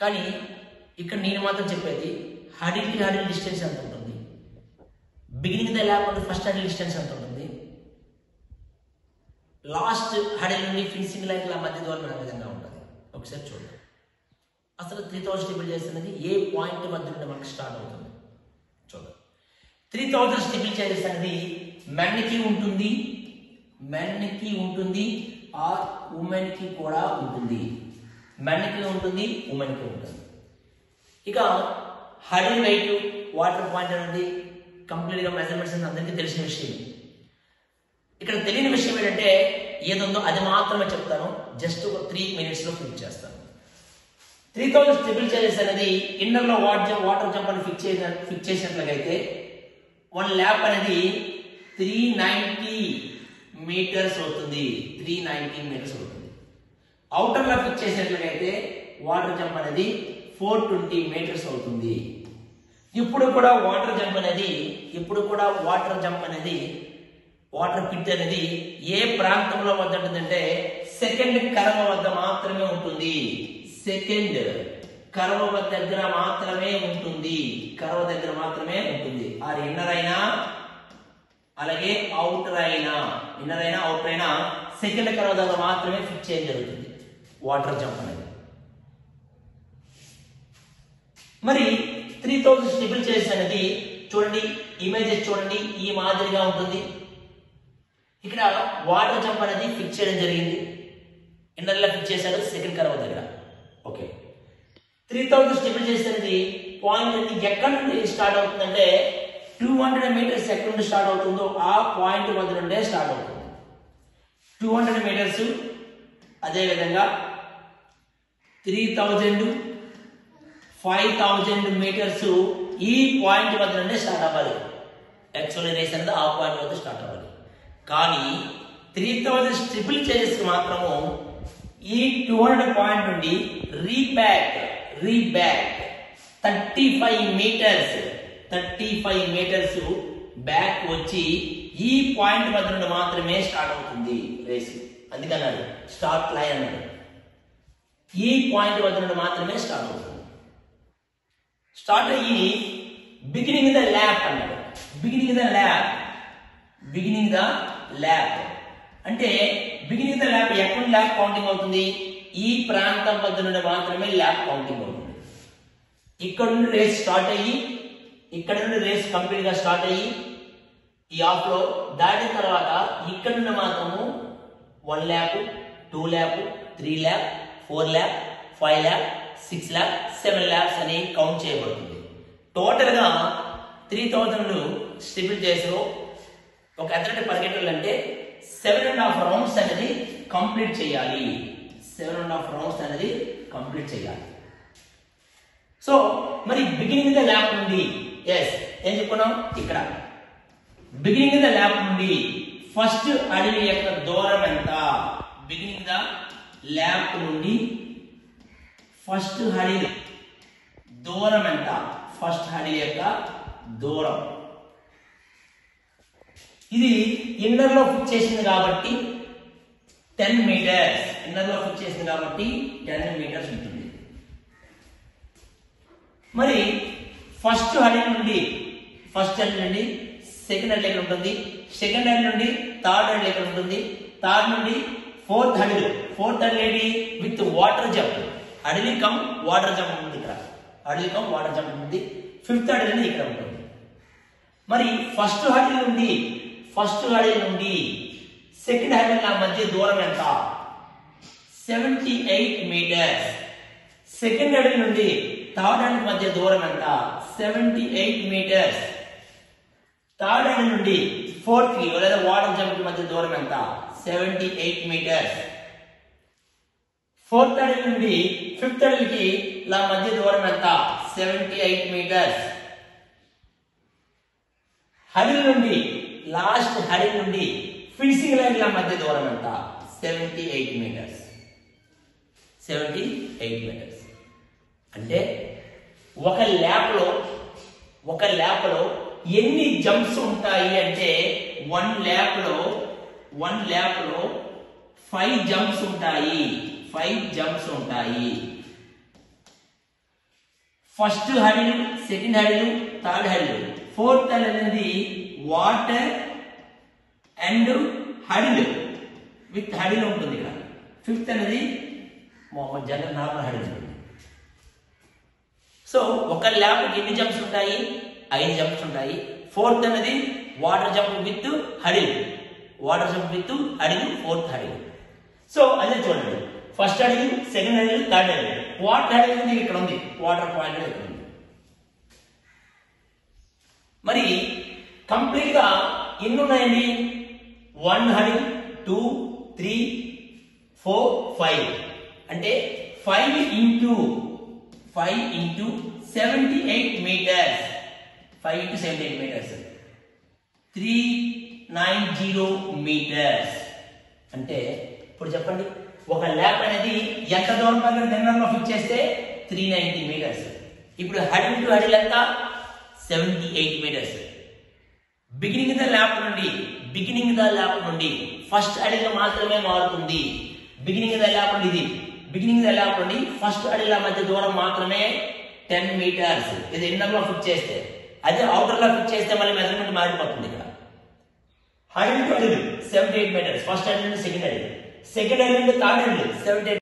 కానీ ఇక్కడ నేను మాత్రం చెప్పేది హడిల్ హడిల్ డిస్టెన్స్ ఎంత ఉంటుంది బిగినింగ్ ద ల్యాబ్ నుండి ఫస్ట్ హడిల్ డిస్టెన్స్ ఎంత ఉంటుంది లాస్ట్ హడిల్ నుండి ఫినిషింగ్ లైన్ మధ్య దూరం ఏ విధంగా ఉంటుంది ఒకసారి చూడండి అసలు త్రీ థౌసండ్ స్టిబుల్ చేస్తున్నది ఏ పాయింట్ మధ్య నుండి మనకు స్టార్ట్ అవుతుంది చూద్దాం త్రీ థౌసండ్ స్టిబుల్ చేసేసి అనేది మెన్కి ఉంటుంది మెన్కి ఉంటుంది ఆర్ ఉమెన్కి కూడా ఉంటుంది మెన్కి ఉంటుంది ఉమెన్కి ఉంటుంది ఇక హడిల్ వెయిట్ వాటర్ పాయింట్ అనేది కంప్లీట్గా మెజర్మెంట్స్ అనేది అందరికీ తెలిసిన విషయం ఇక్కడ తెలియని విషయం ఏంటంటే ఏదుందో అది మాత్రమే చెప్తాను జస్ట్ ఒక త్రీ మినిట్స్లో ఫిక్స్ చేస్తాను త్రీ థౌసండ్ స్టెబుల్ చార్జెస్ అనేది ఇన్నర్లో వాటర్ వాటర్ జంప్ అని ఫిక్స్ చేసిన ఫిక్స్ చేసినట్లయితే వన్ ల్యాప్ అనేది త్రీ నైంటీ మీటర్స్ అవుతుంది త్రీ నైంటీ మీటర్స్ అవుతుంది అవుటర్లో ఫిక్స్ చేసినట్లయితే వాటర్ జంప్ అనేది ఫోర్ ట్వంటీ మీటర్స్ అవుతుంది ఇప్పుడు కూడా వాటర్ జంప్ అనేది ఇప్పుడు కూడా వాటర్ జంప్ అనేది వాటర్ పిట్ అనేది ఏ ప్రాంతంలో వద్ద ఉంటుందంటే సెకండ్ కర్మ వద్ద మాత్రమే ఉంటుంది సెకండ్ కర్మ వద్ద దగ్గర మాత్రమే ఉంటుంది కర్వ దగ్గర మాత్రమే ఉంటుంది ఆ ఇన్నర్ అయినా అలాగే అవుటర్ అయినా ఇన్నర్ అయినా అవుటర్ అయినా సెకండ్ కర్వ దగ్గర మాత్రమే ఫిక్స్ చేయడం జరుగుతుంది వాటర్ జంప్ అనేది మరి త్రీ థౌజండ్ స్టెబుల్ చేసి అనేది చూడండి ఇమేజెస్ చూడండి ఈ మాదిరిగా ఉంటుంది ఇక్కడ వాటర్ జంప్ అనేది ఫిక్స్ చేయడం జరిగింది ఇన్నర్లో ఫిక్స్ చేశాడు సెకండ్ కర్వ్ దగ్గర ఓకే త్రీ థౌజండ్ స్టెబుల్ చేసేది పాయింట్ ఎక్కడి నుండి స్టార్ట్ అవుతుందంటే టూ హండ్రెడ్ మీటర్స్ ఎక్కడి నుండి స్టార్ట్ అవుతుందో ఆ పాయింట్ మధ్య నుండే స్టార్ట్ అవుతుంది టూ హండ్రెడ్ మీటర్స్ అదేవిధంగా three thousand five thousand metres ఈ పాయింట్ వద్ద నుండి స్టార్ట్ అవ్వాలి యాక్చువల్లీ రేస్ అనేది ఆ పాయింట్ వద్ద స్టార్ట్ అవ్వాలి కానీ త్రీ థౌజండ్ ట్రిపుల్ చేసేసి మాత్రము ఈ టూ హండ్రెడ్ పాయింట్ నుండి రీబ్యాక్ రీబ్యాక్ thirty five metres thirty five metres back వచ్చి ఈ పాయింట్ మధ్య నుండి మాత్రమే స్టార్ట్ అవుతుంది రేసు అందుకన్నాడు స్టార్ట్ లైన్ అన్నాడు ఈ పాయింట్ వద్ద నుండి మాత్రమే స్టార్ట్ అవుతుంది స్టార్ట్ అయ్యి బిగినింగ్ ద ల్యాప్ అన్నాడు beginning the lap beginning the lap అంటే బిగినింగ్ ద ల్యాప్ ఎక్కడ ల్యాప్ కౌంటింగ్ అవుతుంది ఈ ప్రాంతం వద్ద నుండి మాత్రమే ల్యాప్ కౌంటింగ్ అవుతుంది ఇక్కడ నుండి రేస్ స్టార్ట్ అయ్యి ఇక్కడ నుండి రేస్ కంప్లీట్ గా స్టార్ట్ అయ్యి ఈ ఆఫ్ లో దాటిన తర్వాత ఇక్కడ నుండి మాత్రము one lap two lap three lap four lap five lap six lap seven laps అని కౌంట్ చేయబడుతుంది టోటల్ గా త్రీ థౌజండ్ స్టిపుల్ చేసిన ఒక అథ్లెట్ పరిగెట్టాలంటే సెవెన్ అండ్ హాఫ్ రౌండ్స్ అనేది కంప్లీట్ చేయాలి సెవెన్ అండ్ హాఫ్ రౌండ్స్ అనేది కంప్లీట్ చేయాలి సో మరి బిగినింగ్ ద ల్యాప్ నుండి ఎస్ ఏం చెప్పుకున్నాం ఇక్కడ బిగినింగ్ ద ల్యాప్ నుండి ఫస్ట్ అడవి యొక్క దూరం ఎంత బిగినింగ్ ద ల్యాప్ నుండి ఫస్ట్ హడిల్ దూరం ఎంత ఫస్ట్ హడిల్ యొక్క దూరం ఇది ఇన్నర్ లో ఫిక్స్ చేసింది కాబట్టి టెన్ మీటర్స్ ఇన్నర్ లో ఫిక్స్ చేసింది కాబట్టి టెన్ మీటర్స్ ఉంటుంది మరి ఫస్ట్ హడిల్ నుండి ఫస్ట్ హడిల్ నుండి సెకండ్ హడిల్ ఎక్కడ ఉంటుంది సెకండ్ హడిల్ నుండి థర్డ్ హడిల్ ఎక్కడ ఉంటుంది థర్డ్ నుండి ఫోర్త్ హడిల్ ఫోర్త్ హడిల్ ఏంటి with water jump hurdle come water jump ఉంటుంది ఇక్కడ హడిల్ కమ్ వాటర్ జంప్ ఉంటుంది ఫిఫ్త్ హడిల్ అనేది ఇక్కడ ఉంటుంది మరి ఫస్ట్ హడిల్ నుండి ఫస్ట్ హడిల్ నుండి సెకండ్ హడిల్ నా మధ్య దూరం ఎంత seventy eight metres second hurdle నుండి థర్డ్ హడిల్ మధ్య దూరం ఎంత seventy eight metres third hurdle నుండి ఫోర్త్ కి లేదా వాటర్ జంప్ మధ్య దూరం ఎంత seventy eight metres fourth hurdle నుండి ఫిఫ్త్ హడిల్ కి la మధ్య దూరం ఎంత సెవెంటీ ఎయిట్ మీటర్స్ హడిల్ నుండి లాస్ట్ హడిల్ నుండి ఫినిషింగ్ లైన్ ల మధ్య దూరం ఎంత seventy eight metres seventy eight metres అంటే ఒక ల్యాప్లో ఒక ల్యాప్లో ఎన్ని జంప్స్ ఉంటాయి అంటే వన్ ల్యాప్లో వన్ ల్యాప్లో ఫైవ్ జంప్స్ ఉంటాయి ఫైవ్ జంప్స్ ఉంటాయి first hurdle second hurdle third hurdle fourth అనేది water and hurdle with hurdle ఉంటుంది ఇక్కడ ఫిఫ్త్ అనేది మొహమ్మద్ జనరల్ నార్మల్ హడిల్ ఉంటుంది సో ఒక ల్యాబ్కి ఎన్ని జంప్స్ ఉంటాయి ఐదు జంప్స్ ఉంటాయి ఫోర్త్ అనేది water jump with hurdle water jump with hurdle fourth hurdle so అదే చూడండి first hurdle second hurdle third hurdle water hurdle అనేది ఇక్కడ ఉంది వాటర్ పాయింట్ అనేది ఇక్కడ ఉంది మరి కంప్లీట్ గా ఎన్ని ఉన్నాయండి one hurdle two three four five అంటే five into five into seventy eight metres five into seventy eight metres three nine zero metres అంటే ఇప్పుడు చెప్పండి ఒక ల్యాప్ అనేది ఎంత దూరం పక్కన జనరల్లో ఫిక్స్ చేస్తే త్రీ నైన్టీ మీటర్స్ ఇప్పుడు హడిల్ టు హడిల్ ఎంత seventy eight metres beginning the lap నుండి బిగినింగ్ ద ల్యాప్ నుండి ఫస్ట్ అడిగ మాత్రమే మారుతుంది బిగినింగ్ ద ల్యాప్ నుండి ఇది బిగినింగ్ ద ల్యాప్ నుండి ఫస్ట్ అడిగల మధ్య దూరం మాత్రమే టెన్ మీటర్స్ ఇది ఇన్నర్ లో ఫిక్స్ చేస్తే అదే అవుటర్ లో ఫిక్స్ చేస్తే మళ్ళీ మెజర్మెంట్ మారిపోతుంది ఇక్కడ hundred to hundred seventy eight metres first hundred second hundred second hundred third hundred seventy